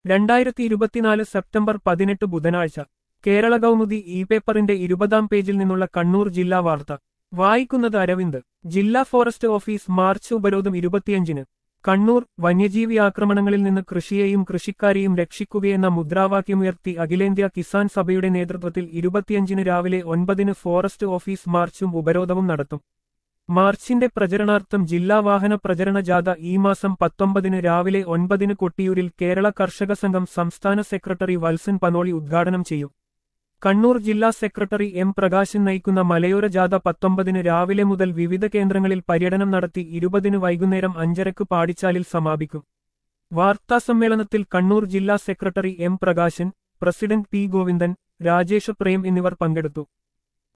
രണ്ടായിരത്തി ഇരുപത്തിനാല് സെപ്റ്റംബർ പതിനെട്ട് ബുധനാഴ്ച കേരള കൗമുദി ഇ പേപ്പറിന്റെ ഇരുപതാം പേജിൽ നിന്നുള്ള കണ്ണൂർ ജില്ലാ വാർത്ത വായിക്കുന്നത് അരവിന്ദ് ജില്ലാ ഫോറസ്റ്റ് ഓഫീസ് മാർച്ച് ഉപരോധം ഇരുപത്തിയഞ്ചിന് കണ്ണൂർ വന്യജീവി ആക്രമണങ്ങളിൽ നിന്ന് കൃഷിയെയും കൃഷിക്കാരെയും രക്ഷിക്കുകയെന്ന മുദ്രാവാക്യമുയർത്തി അഖിലേന്ത്യാ കിസാൻ സഭയുടെ നേതൃത്വത്തിൽ ഇരുപത്തിയഞ്ചിന് രാവിലെ ഒൻപതിന് ഫോറസ്റ്റ് ഓഫീസ് മാർച്ചും ഉപരോധവും നടത്തും മാർച്ചിന്റെ പ്രചരണാർത്ഥം ജില്ലാ വാഹന പ്രചരണ ജാഥ ഈ മാസം പത്തൊമ്പതിന് രാവിലെ ഒൻപതിന് കൊട്ടിയൂരിൽ കേരള കർഷക സംഘം സംസ്ഥാന സെക്രട്ടറി വത്സൻ പനോളി ഉദ്ഘാടനം ചെയ്യും കണ്ണൂർ ജില്ലാ സെക്രട്ടറി എം പ്രകാശൻ നയിക്കുന്ന മലയോര ജാഥ പത്തൊമ്പതിന് രാവിലെ മുതൽ വിവിധ കേന്ദ്രങ്ങളിൽ പര്യടനം നടത്തി ഇരുപതിന് വൈകുന്നേരം അഞ്ചരക്ക് പാടിച്ചാലിൽ സമാപിക്കും വാർത്താസമ്മേളനത്തിൽ കണ്ണൂർ ജില്ലാ secretary M Prakashan president P Govindan Rajesh Prem എന്നിവർ പങ്കെടുത്തു